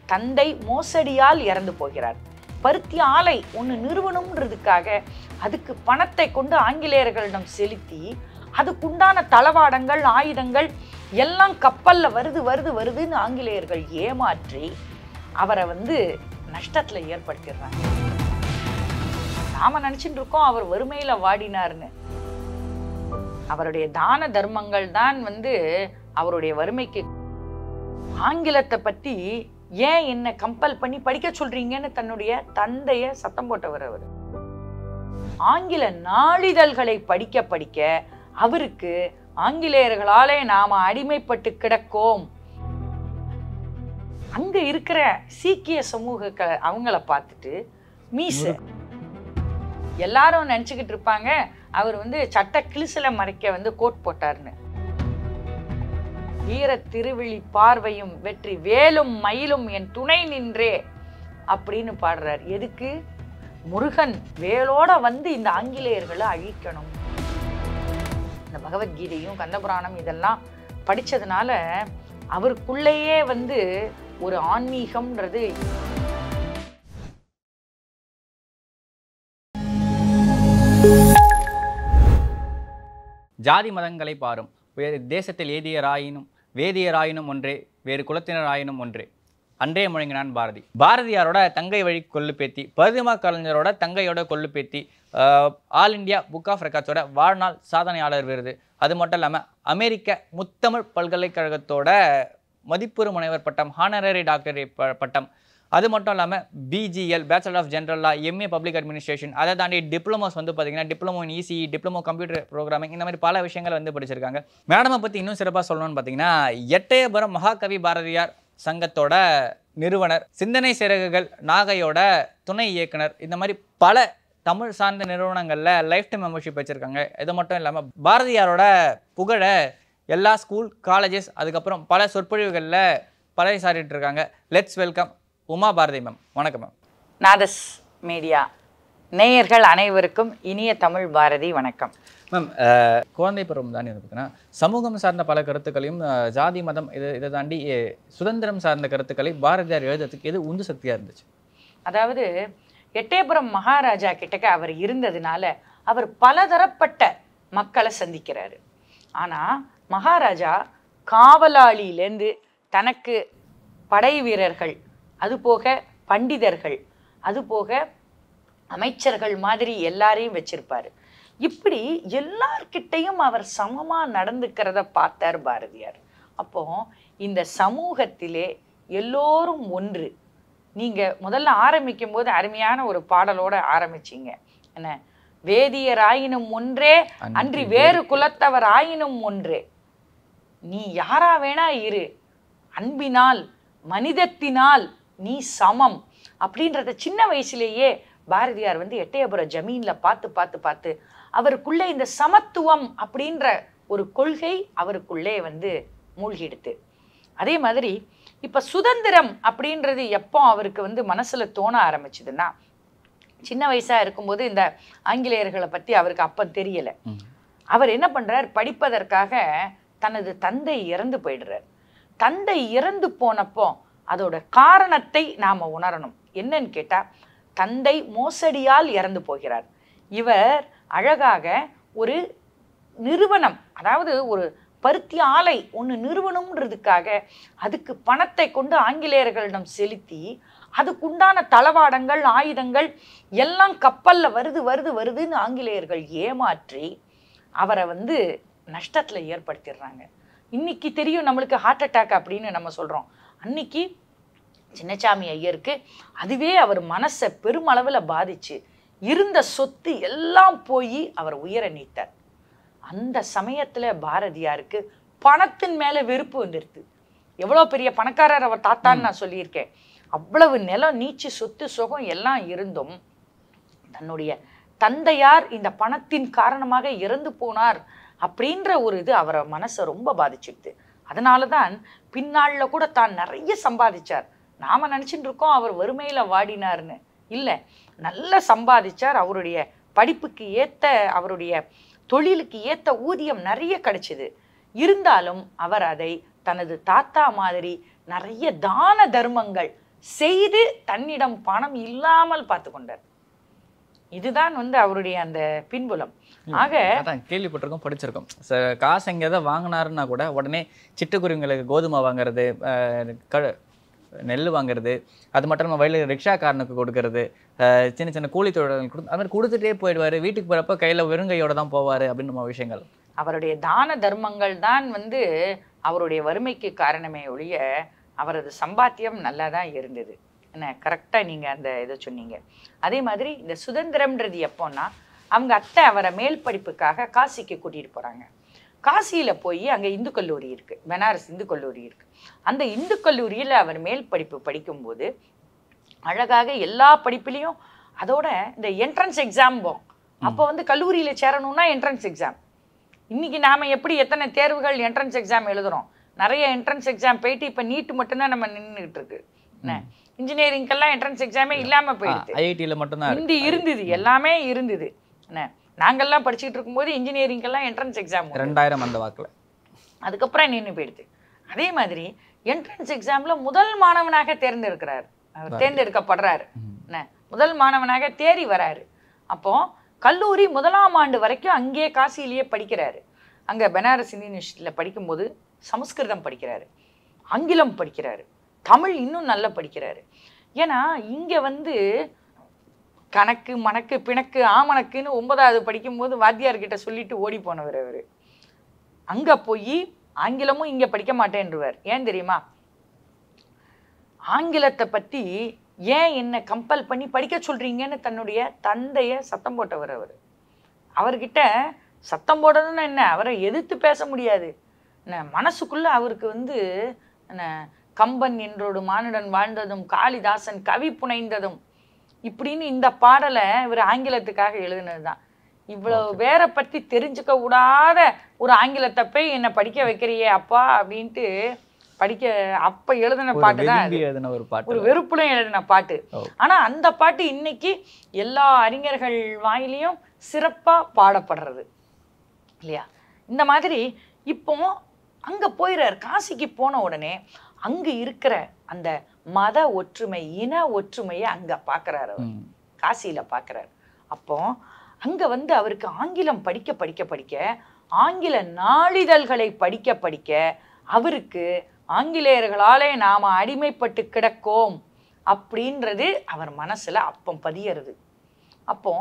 தந்தை மோசடியால் இறந்து போகிறார் பருத்தி ஆலை ஒன்று நிறுவனம்ன்றதுக்காக அதுக்கு பணத்தை கொண்டு ஆங்கிலேயர்களிடம் செலுத்தி அதுக்குண்டான தளவாடங்கள் ஆயுதங்கள் எல்லாம் கப்பல்ல வருது வருது வருதுன்னு ஆங்கிலேயர்கள் ஏமாற்றி அவரை வந்து நஷ்டத்துல ஏற்படுத்திடுறாங்க நாம நினைச்சிட்டு இருக்கோம் அவர் வறுமையில வாடினார்னு அவருடைய தான தர்மங்கள் தான் வந்து அவருடைய வறுமைக்கு ஆங்கிலத்தை பத்தி ஏன் என்ன கம்பல் பண்ணி படிக்க சொல்றீங்கன்னு தன்னுடைய தந்தைய சத்தம் போட்டவர் அவர் ஆங்கில நாளிதழ்களை படிக்க படிக்க அவருக்கு ஆங்கிலேயர்களாலே நாம அடிமைப்பட்டு கிடக்கோம் அங்க இருக்கிற சீக்கிய சமூக க- அவங்கள பார்த்துட்டு மீச எல்லாரும் நினச்சிக்கிட்டு இருப்பாங்க அவர் வந்து சட்ட கிழிசல மறைக்க வந்து கோட் போட்டார்னு வீர திருவிழி பார்வையும் வெற்றி வேலும் மயிலும் என் துணை நின்றே அப்படின்னு பாடுறார் எதுக்கு முருகன் வேலோட வந்து இந்த ஆங்கிலேயர்களை அழிக்கணும் இந்த பகவத்கீதையும் கந்தபுராணம் இதெல்லாம் படிச்சதுனால அவருக்குள்ளேயே வந்து ஒரு ஆன்மீகம்ன்றது ஜாதி மதங்களை பாரும் வேறு தேசத்தில் ஏதியராயினும் வேதியராயினும் ஒன்றே வேறு குலத்தினராயினும் ஒன்றே அன்றே முழங்கினான் பாரதி பாரதியாரோட தங்கை வழி கொள்ளுப்பேத்தி பரிதிமா கலைஞரோட தங்கையோட கொள்ளுப்பேத்தி ஆஹ், ஆல் இந்தியா புக் ஆஃப் ரெக்கார்ட்ஸோட வாழ்நாள் சாதனையாளர் விருது அது மட்டும் இல்லாமல் அமெரிக்க முத்தமிழ் பல்கலைக்கழகத்தோட மதிப்புறு முனைவர் பட்டம் ஹானரரி டாக்டர் பட்டம் அது மட்டும் இல்லாமல் BGL bachelor of general law MA public administration அதை தாண்டி டிப்ளமோஸ் வந்து பார்த்தீங்கன்னா diploma in ECE diploma computer programming இந்த மாதிரி பல விஷயங்கள் வந்து படிச்சிருக்காங்க மேடமை பற்றி இன்னும் சிறப்பாக சொல்லணும்னு பார்த்தீங்கன்னா எட்டயபுரம் மகாகவி பாரதியார் சங்கத்தோட நிறுவனர் சிந்தனை சிறகுகள் நாகையோட துணை இயக்குனர் இந்த மாதிரி பல தமிழ் சார்ந்த நிறுவனங்களில் லைஃப் டைம் மெம்பர்ஷிப் வச்சுருக்காங்க இது மட்டும் இல்லாமல் பாரதியாரோட புகழை எல்லா ஸ்கூல் காலேஜஸ் அதுக்கப்புறம் பல சொற்பொழிவுகளில் பறைசாற்றிட்டு இருக்காங்க let's welcome Uma Bharathi ma'am வணக்கம் மேம் நாதஸ் மீடியா நேயர்கள் அனைவருக்கும் இனிய தமிழ் பாரதி வணக்கம் மேம் குழந்தை பருவம் தாண்டி வந்து பார்த்தீங்கன்னா சமூகம் சார்ந்த பல கருத்துக்களையும் அஹ், ஜாதி மதம் இது இதை தாண்டி அஹ், சுதந்திரம் சார்ந்த கருத்துக்களை பாரதியார் எழுதுறதுக்கு எது உந்து சக்தியாக இருந்துச்சு அதாவது எட்டயபுரம் மகாராஜா கிட்டக்க அவர் இருந்ததுனால அவர் பலதரப்பட்ட மக்களை சந்திக்கிறாரு ஆனா மகாராஜா காவலாளியிலேருந்து தனக்கு படை வீரர்கள் அதுபோக பண்டிதர்கள் அதுபோக அமைச்சர்கள் மாதிரி எல்லாரையும் வச்சிருப்பாரு இப்படி எல்லார்கிட்டையும் அவர் சமமா நடந்துக்கிறத பார்த்தார் பாரதியார் அப்போ இந்த சமூகத்திலே எல்லோரும் ஒன்று நீங்க முதல்ல ஆரம்பிக்கும் போது அருமையான ஒரு பாடலோட ஆரம்பிச்சீங்க என்ன வேதியர் ஆயினும் ஒன்றே அன்றி வேறு குலத்தவர் ஆயினும் ஒன்றே நீ யாரா வேணா இரு அன்பினால் மனிதத்தினால் நீ சமம் அப்படின்றத சின்ன வயசுலேயே பாரதியார் வந்து எட்டயபுர ஜமீன்ல பார்த்து பார்த்து பார்த்து அவருக்குள்ளே இந்த சமத்துவம் அப்படின்ற ஒரு கொள்கை அவருக்குள்ளே வந்து மூழ்கிடுது அதே மாதிரி இப்ப சுதந்திரம் அப்படின்றது எப்போ அவருக்கு வந்து மனசுல தோண ஆரம்பிச்சதுன்னா சின்ன வயசா இருக்கும்போது இந்த ஆங்கிலேயர்களை பத்தி அவருக்கு அப்ப தெரியல ம். அவர் என்ன பண்றார் படிப்பதற்காக தனது தந்தை இறந்து போயிடுறார் தந்தை இறந்து போனப்போ அதோட காரணத்தை நாம உணரணும் என்னன்னு கேட்டா தந்தை மோசடியால் இறந்து போகிறார் இவர் அழகாக ஒரு நிறுவனம் அதாவது ஒரு பருத்தி ஆலை ஒன்று நிறுவனம்ன்றதுக்காக அதுக்கு பணத்தை கொண்டு ஆங்கிலேயர்களிடம் செலுத்தி அதுக்குண்டான தளவாடங்கள் ஆயுதங்கள் எல்லாம் கப்பல்ல வருது வருது வருதுன்னு ஆங்கிலேயர்கள் ஏமாற்றி அவரை வந்து நஷ்டத்துல ஏற்படுத்திடுறாங்க இன்னைக்கு தெரியும் நம்மளுக்கு ஹார்ட் அட்டாக் அப்படின்னு நம்ம சொல்றோம் அன்னைக்கு சின்னசாமி ஐயருக்கு அதுவே அவர் மனசை பெருமளவுல பாதிச்சு இருந்த சொத்து எல்லாம் போய் அவர் உயர நீத்தார் அந்த சமயத்துல பாரதியாருக்கு பணத்தின் மேல வெறுப்பு வந்துடுது எவ்வளோ பெரிய பணக்காரர் அவர் தாத்தான்னு நான் சொல்லியிருக்கேன் அவ்வளவு நிலம் நீச்சு சொத்து சுகம் எல்லாம் இருந்தும் தன்னுடைய தந்தையார் இந்த பணத்தின் காரணமாக இறந்து போனார் அப்படின்ற ஒரு இது அவரை மனசை ரொம்ப பாதிச்சிடுது அதனால தான் பின்னாள்ல கூட தான் நிறைய சம்பாதிச்சார் நாம நினைச்சிட்டு இருக்கோம் அவர் வறுமையில வாடினார்னு இல்லை நல்லா சம்பாதிச்சார் அவருடைய படிப்புக்கு ஏத்த அவருடைய தொழிலுக்கு ஏத்த ஊதியம் நிறைய கிடைச்சிது இருந்தாலும் அவர் அதை தனது தாத்தா மாதிரி நிறைய தான தர்மங்கள் செய்து தன்னிடம் பணம் இல்லாமல் பார்த்து கொண்டார் இதுதான் வந்து அவருடைய அந்த பின்புலம் ஆக அதான் கேள்விப்பட்டிருக்கோம் படிச்சிருக்கோம் ச- காசு எங்கேயாவது வாங்கினாருன்னா கூட உடனே சிட்டுக்குருவிங்களுக்கு கோதுமை வாங்குறது அஹ், க நெல் வாங்குறது அது மட்டும் இல்லாமல் வயலில் ரிக்ஷாக்காரனுக்கு கொடுக்கறது அஹ், சின்ன சின்ன கூலி தொழிலாளர்கள் கொடு அது மாதிரி கொடுத்துட்டே போயிடுவார் வீட்டுக்கு போகிறப்ப கையில் வெறுங்கையோட தான் போவார் அப்படின்னு நம்ம விஷயங்கள் அவருடைய தான தர்மங்கள் தான் வந்து அவருடைய வறுமைக்கு காரணமே ஒழிய அவரது சம்பாத்தியம் நல்லா தான் இருந்தது என்ன கரெக்டாக நீங்கள் அந்த இதை சொன்னீங்க அதே மாதிரி இந்த சுதந்திரம்ன்றது எப்போன்னா அவங்க அத்தை அவரை மேல் படிப்புக்காக காசிக்கு கூட்டிகிட்டு போகிறாங்க காசியில் போய் அங்கே இந்து கல்லூரி இருக்குது பனாரஸ் இந்து கல்லூரி இருக்குது அந்த இந்து கல்லூரியில் அவர் மேல் படிப்பு படிக்கும்போது அழகாக எல்லா படிப்புலேயும் அதோட இந்த என்ட்ரன்ஸ் எக்ஸாம்போம் அப்போ வந்து கல்லூரியில் சேரணும்னா என்ட்ரன்ஸ் எக்ஸாம் இன்னைக்கு நாம எப்படி எத்தனை தேர்வுகள் என்ட்ரன்ஸ் எக்ஸாம் எழுதுறோம் நிறைய என்ட்ரன்ஸ் எக்ஸாம் போயிட்டு இப்போ நீட் மட்டும்தான் நம்ம நின்றுட்டு இருக்கு என்ன இன்ஜினியரிங்கெல்லாம் என்ட்ரன்ஸ் எக்ஸாமே இல்லாம போயிடுது ஐஐடியில் மட்டும்தான் இருக்கு. இந்தி இருந்தது எல்லாமே இருந்தது என்ன நாங்கெல்லாம் படிச்சுட்டு இருக்கும்போது இன்ஜினியரிங்கெல்லாம் என்ட்ரன்ஸ் எக்ஸாம் ரெண்டாயிரம் அந்த வாக்கில் அதுக்கப்புறம் நின்று போயிடுது அதே மாதிரி என்ட்ரன்ஸ் எக்ஸாம்ல முதல் மாணவனாக தேர்ந்தெடுக்கிறார் அவர் தேர்ந்தெடுக்கப்படுறாரு என்ன முதல் மாணவனாக தேறி வராரு அப்போ கல்லூரி முதலாம் ஆண்டு வரைக்கும் அங்கேயே காசியிலேயே படிக்கிறாரு அங்க பனாரஸ் இந்தியன் யூனிவர்சிட்டியில் படிக்கும்போது சமஸ்கிருதம் படிக்கிறாரு ஆங்கிலம் படிக்கிறாரு தமிழ் இன்னும் நல்லா படிக்கிறாரு ஏன்னா இங்க வந்து கணக்கு மணக்கு பிணக்கு ஆமணக்குன்னு ஒன்பதாவது படிக்கும்போது வாத்தியார்கிட்ட சொல்லிட்டு ஓடி போனவர் அவர் அங்க போய் ஆங்கிலமும் இங்க படிக்க மாட்டேன்றுவார் ஏன் தெரியுமா ஆங்கிலத்தை பத்தி ஏன் என்ன கம்பல் பண்ணி படிக்க சொல்றீங்கன்னு தன்னுடைய தந்தைய சத்தம் போட்டவர் அவர் அவர்கிட்ட சத்தம் போடணும்னா என்ன அவரை எதிர்த்து பேச முடியாது என்ன மனசுக்குள்ள அவருக்கு வந்து என்ன கம்பன் என்றோடு மானுடன் வாழ்ந்ததும் காளிதாசன் கவி புனைந்ததும் இப்படின்னு இந்த பாடலை இவர் ஆங்கிலத்துக்காக எழுதினது தான் இவ்வளவு பேரை பத்தி தெரிஞ்சுக்க கூடாத ஒரு ஆங்கிலத்தை போய் என்னை படிக்க வைக்கிறியே அப்பா அப்படின்ட்டு படிக்க அப்ப எழுதின ஒரு பாட்டு தான் அது. விரும்பி எழுதின ஒரு பாட்டு ஒரு வெறுப்புல எழுதின பாட்டு ஓ. ஆனா அந்த பாட்டு இன்னைக்கு எல்லா அறிஞர்கள் வாயிலையும் சிறப்பா பாடப்படுறது இல்லையா இந்த மாதிரி இப்போ அங்க போயிறார் காசிக்கு போன உடனே அங்க இருக்கிற அந்த மத ஒற்றுமை இன ஒற்றுமையை அங்க பார்க்கறாரு அவர் ம். காசியில பார்க்கறாரு அப்போ அங்க வந்து அவருக்கு ஆங்கிலம் படிக்க படிக்க படிக்க ஆங்கில நாளிதழ்களை படிக்க படிக்க அவருக்கு ஆங்கிலேயர்களாலே நாம அடிமைப்பட்டு கிடக்கோம் அப்படின்றது அவர் மனசுல அப்பம் பதியறது அப்போ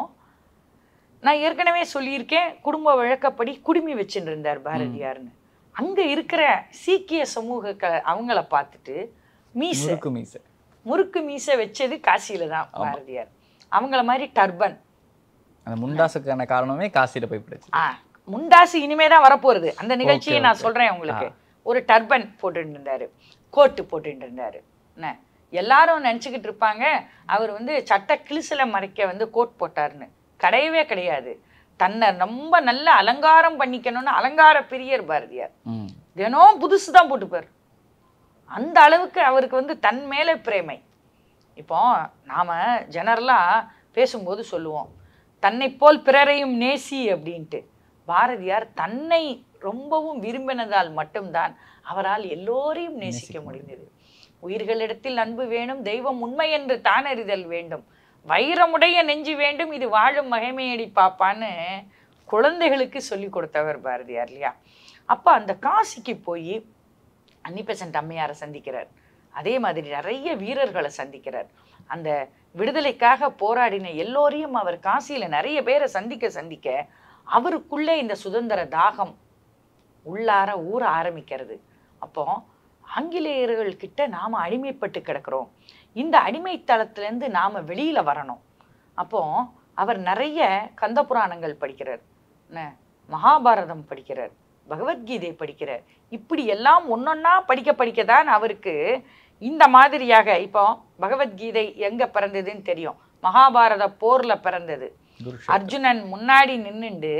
நான் ஏற்கனவே சொல்லியிருக்கேன் குடும்ப வழக்கப்படி குடுமி வச்சுட்டு இருந்தார் பாரதியார்னு அங்க இருக்கிற சீக்கிய சமூக க அவங்கள பார்த்துட்டு மீசை முறுக்கு மீசை முறுக்கு மீசை வச்சது காசியில தான் பாரதியார் அவங்கள மாதிரி டர்பன் அந்த முண்டாசுக்கான காரணமே காசியில போய் படிச்சு ஆ முண்டாசு இனிமே தான் வரப்போறது அந்த நிகழ்ச்சியை Okay, நான் okay. சொல்றேன் உங்களுக்கு ஒரு டர்பன் போட்டுட்டு இருந்தாரு கோட்டு போட்டுட்டு இருந்தாரு என்ன எல்லாரும் நினச்சிக்கிட்டு இருப்பாங்க அவர் வந்து சட்ட கிழிசல மறைக்க வந்து கோட் போட்டாருன்னு கிடையவே கிடையாது தன்னை ரொம்ப நல்ல அலங்காரம் பண்ணிக்கணும்னு அலங்கார பிரியர் பாரதியார் ம். தினம் புதுசு தான் போட்டுப்பார் அந்த அளவுக்கு அவருக்கு வந்து தன் மேலே பிரேமை இப்போ நாம ஜெனரலா பேசும்போது சொல்லுவோம் தன்னை போல் பிறரையும் நேசி அப்படின்ட்டு பாரதியார் தன்னை ரொம்பவும் விரும்பினதால் மட்டும்தான் அவரால் எல்லோரையும் நேசிக்க முடிந்தது உயிர்களிடத்தில் அன்பு வேணும் தெய்வம் உண்மை என்று தானறிதல் வேண்டும் வைரமுடைய நெஞ்சு வேண்டும் இது வாழும் மகிமையடி பாப்பான்னு குழந்தைகளுக்கு சொல்லி கொடுத்தவர் பாரதியார் இல்லையா அப்போ அந்த காசிக்கு போய் அன்னிபெசன்ட் அம்மையாரை சந்திக்கிறார் அதே மாதிரி நிறைய வீரர்களை சந்திக்கிறார் அந்த விடுதலைக்காக போராடின எல்லோரையும் அவர் காசியில நிறைய பேரை சந்திக்க சந்திக்க அவருக்குள்ளே இந்த சுதந்திர தாகம் உள்ளார ஊற ஆரம்பிக்கிறது அப்போ ஆங்கிலேயர்கள் கிட்ட நாம அடிமைப்பட்டு கிடக்கிறோம் இந்த அடிமைத்தளத்திலேருந்து நாம வெளியில வரணும் அப்போ அவர் நிறைய கந்த புராணங்கள் படிக்கிறார் என்ன மகாபாரதம் படிக்கிறார் பகவத்கீதை படிக்கிறார் இப்படி எல்லாம் ஒன்னொன்னா படிக்க படிக்க தான் அவருக்கு இந்த மாதிரியாக இப்போ பகவத்கீதை எங்க பிறந்ததுன்னு தெரியும் மகாபாரத போர்ல பிறந்தது குருஷேத்திரம். அர்ஜுனன் முன்னாடி நின்னுண்டு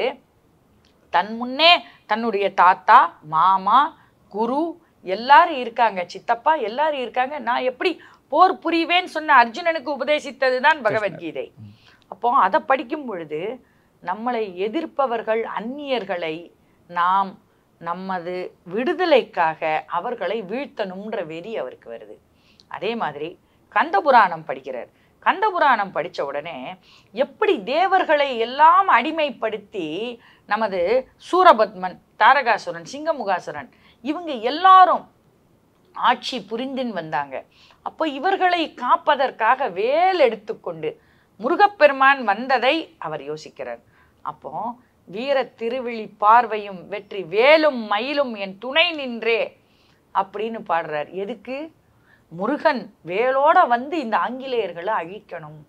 தன் முன்னே தன்னுடைய தாத்தா மாமா குரு எல்லாரும் இருக்காங்க சித்தப்பா எல்லாரும் இருக்காங்க நான் எப்படி போர் புரிவேன்னு சொன்ன அர்ஜுனனுக்கு உபதேசித்தது தான் பகவத்கீதை அப்போ அதை படிக்கும் பொழுது நம்மளை எதிர்ப்பவர்கள் அந்நியர்களை நாம் நமது விடுதலைக்காக அவர்களை வீழ்த்தணுன்ற வெறி அவருக்கு வருது அதே மாதிரி கந்தபுராணம் படிக்கிறார் கந்தபுராணம் படிச்ச உடனே எப்படி தேவர்களை எல்லாம் அடிமைப்படுத்தி நமது சூரபத்மன் தாரகாசுரன் சிங்கமுகாசுரன் இவங்க எல்லாரும் ஆட்சி புரிந்தின் வந்தாங்க அப்போ இவர்களை காப்பதற்காக வேல் எடுத்துக்கொண்டு முருகப்பெருமான் வந்ததை அவர் யோசிக்கிறார் அப்போ வீர திருவிழி பார்வையும் வெற்றி வேலும் மயிலும் என் துணை நின்றே அப்படின்னு பாடுறார் எதுக்கு முருகன் வேலோட வந்து இந்த ஆங்கிலேயர்களை அழிக்கணும்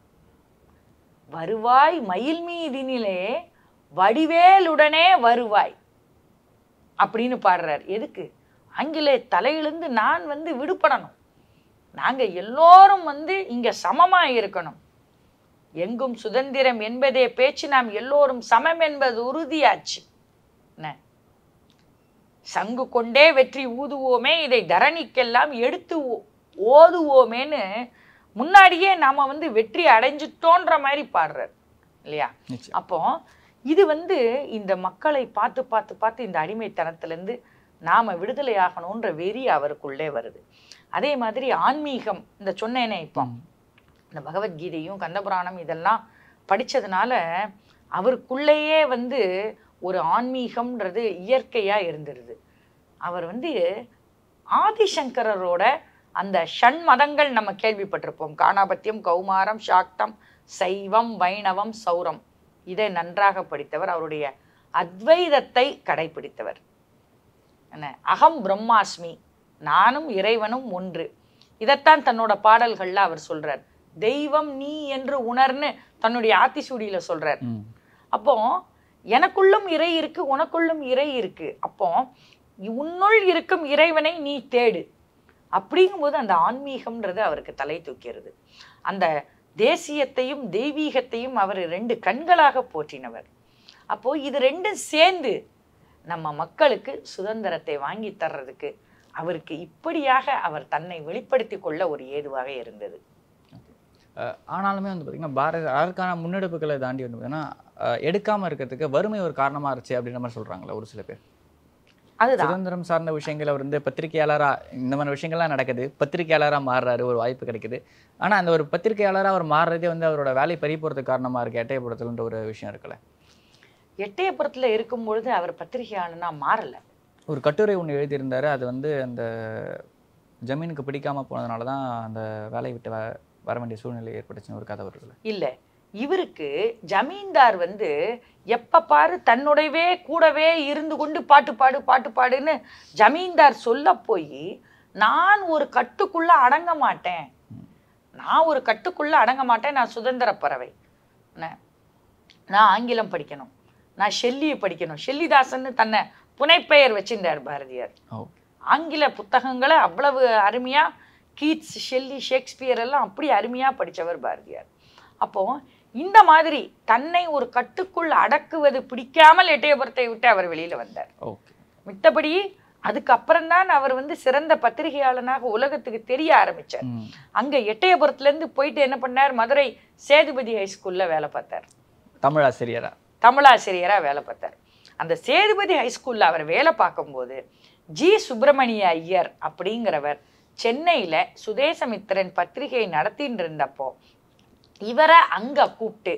வருவாய் மயில் மீதினிலே வடிவேலுடனே வருவாய் அப்படின்னு பாடுறார் எதுக்கு ஆங்கிலேய தலையிலிருந்து நான் வந்து விடுபடணும் நாங்க எல்லோரும் வந்து இங்க சமமா இருக்கணும் எங்கும் சுதந்திரம் என்பதே பேச்சு நாம் எல்லோரும் சமம் என்பது உறுதியாச்சு என்ன சங்கு கொண்டே வெற்றி ஊதுவோமே இதை தரணிக்கெல்லாம் எடுத்து ஓ- ஓதுவோமேன்னு முன்னாடியே நாம வந்து வெற்றி அடைஞ்சிட்டோன்ற மாதிரி பாடுறார் இல்லையா நிச்சயம் அப்போ இது வந்து இந்த மக்களை பார்த்து பார்த்து பார்த்து இந்த அடிமைத்தனத்திலேருந்து நாம விடுதலை ஆகணுன்ற வெறி அவருக்குள்ளே வருது அதே மாதிரி ஆன்மீகம் இந்த சொன்னேனே இப்போ இந்த பகவத்கீதையும் கந்தபுராணம் இதெல்லாம் படிச்சதுனால அவருக்குள்ளேயே வந்து ஒரு ஆன்மீகம்ன்றது இயற்கையா இருந்துருது அவர் வந்து ஆதிசங்கரரோட அந்த ஷண் மதங்கள் நம்ம கேள்விப்பட்டிருப்போம் காணாபத்தியம் கௌமாரம் சாக்தம் சைவம் வைணவம் சௌரம் இதை நன்றாக படித்தவர் அவருடைய அத்வைதத்தை கடைபிடித்தவர் என்ன அகம் பிரம்மாஸ்மி நானும் இறைவனும் ஒன்று இதைத்தான் தன்னோட பாடல்கள்ல அவர் சொல்றார் தெய்வம் நீ என்று உணர்ன்னு தன்னுடைய ஆத்திசூடியில சொல்றார் ம். அப்போ எனக்குள்ளும் இறை இருக்கு உனக்குள்ளும் இறை இருக்கு அப்போ உன்னுள் இருக்கும் இறைவனை நீ தேடு அப்படிங்கும்போது அந்த ஆன்மீகம்ன்றது அவருக்கு தலை தூக்கிறது அந்த தேசியத்தையும் தெய்வீகத்தையும் அவர் ரெண்டு கண்களாக போற்றினவர் அப்போ இது ரெண்டும் சேர்ந்து நம்ம மக்களுக்கு சுதந்திரத்தை வாங்கி தர்றதுக்கு அவருக்கு இப்படியாக அவர் தன்னை வெளிப்படுத்தி கொள்ள ஒரு ஏதுவாக இருந்தது அஹ் ஆனாலுமே வந்து பார்த்தீங்கன்னா பாரத அதற்கான முன்னெடுப்புகளை தாண்டி வந்து பார்த்தீங்கன்னா அஹ் எடுக்காம இருக்கிறதுக்கு வறுமை ஒரு காரணமா இருந்துச்சு அப்படின்ற மாதிரி சொல்றாங்களா ஒரு சில பேர் அதுதான் சுதந்திரம் சார்ந்த விஷயங்கள் அவர் வந்து பத்திரிகையாளரா இந்த மாதிரி விஷயங்கள்லாம் நடக்குது பத்திரிகையாளரா மாறுறாரு ஒரு வாய்ப்பு கிடைக்குது ஆனா அந்த ஒரு பத்திரிகையாளரா அவர் மாறுறதே வந்து அவரோட வேலை பறி போறதுக்கு காரணமா இருக்கு எட்டயபுரத்துலன்ற ஒரு விஷயம் இருக்குல்ல எட்டயபுரத்துல இருக்கும் பொழுது அவர் பத்திரிகையாளனா மாறல ஒரு கட்டுரை ஒன்று எழுதியிருந்தாரு அது வந்து அந்த ஜமீனுக்கு பிடிக்காம போனதுனால தான் அந்த வேலையை விட்டு வ- வர வேண்டிய சூழ்நிலை ஏற்பட்டுச்சுன்னு ஒரு கதை வருதுல்ல இல்ல இவருக்கு ஜமீன்தார் வந்து எப்ப பாரு தன்னுடையவே கூடவே இருந்து கொண்டு பாட்டு பாடு பாட்டு பாடுன்னு ஜமீன்தார் சொல்ல போய் நான் ஒரு கட்டுக்குள்ள அடங்க மாட்டேன் நான் ஒரு கட்டுக்குள்ள அடங்க மாட்டேன் நான் சுதந்திர பறவை என்ன? நான் ஆங்கிலம் படிக்கணும் நான் ஷெல்லியை படிக்கணும் ஷெல்லிதாசன்னு தன்னை புனைப்பெயர் வச்சிருந்தார் பாரதியார் ஓ ஆங்கில புத்தகங்களை அவ்வளவு அருமையா கீட்ஸ் ஷெல்லி ஷேக்ஸ்பியர் எல்லாம் அப்படி அருமையா படிச்சவர் பாரதியார் அப்போ இந்த மாதிரி தன்னை ஒரு கட்டுக்குள் அடக்குவது பிடிக்காமல் எட்டயபுரத்தை விட்டு அவர் வெளியில வந்தார் ஓகே மித்தபடி அதுக்கப்புறம்தான் அவர் வந்து சிறந்த பத்திரிகையாளனாக உலகத்துக்கு தெரிய ஆரம்பிச்சார் ம் அங்க எட்டயபுரத்துல இருந்து போயிட்டு என்ன பண்ணார் மதுரை சேதுபதி ஹைஸ்கூல்ல வேலை பார்த்தார் தமிழாசிரியரா தமிழாசிரியரா வேலை பார்த்தார் அந்த சேதுபதி ஹைஸ்கூல்ல அவர் வேலை பார்க்கும்போது ஜி சுப்பிரமணிய ஐயர் அப்படிங்கிறவர் சென்னையில சுதேசமித்திரன் பத்திரிகை நடத்தின்னு இருந்தப்போ இவரை அங்க கூப்பிட்டு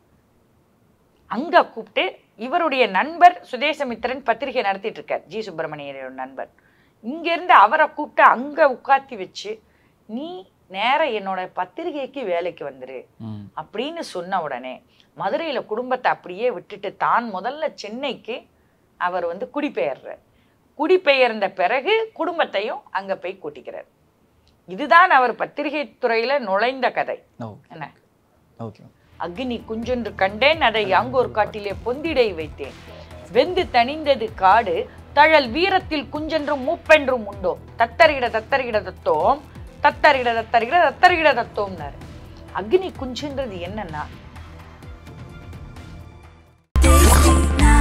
அங்க கூப்பிட்டு இவருடைய நண்பர் சுதேசமித்திரன் பத்திரிகை நடத்திட்டு இருக்கார் ஜி சுப்பிரமணியரோட நண்பர் இங்கேருந்து அவரை கூப்பிட்டு அங்க உட்காத்தி வச்சு நீ நேர என்னோட பத்திரிகைக்கு வேலைக்கு வந்துரு ம் அப்படின்னு சொன்ன உடனே மதுரையில குடும்பத்தை அப்படியே விட்டுட்டு தான் முதல்ல சென்னைக்கு அவர் வந்து குடிபெயர்றார் குடிபெயர்ந்த பிறகு குடும்பத்தையும் அங்க போய் கூட்டிக்கிறார் இதுதான் அவர் பத்திரிகை துறையில நுழைந்த கதை ஓ என்ன ஓகே அக்னி குஞ்சொன்று கண்டேன் அதை யாங்கோர் காட்டிலே பொந்திடை வைத்தேன் வெந்து தணிந்தது காடு தழல் வீரத்தில் குஞ்சென்றும் மூப்பென்றும் உண்டோ தத்தரிட தத்தரிட தத்தோம் தத்தரிட தத்தரிட தத்தரிட தத்தோம்னாரு அக்னி குஞ்சுன்றது என்னன்னா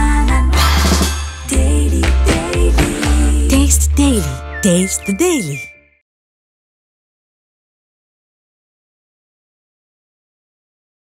Taste the Daily. Taste the Daily.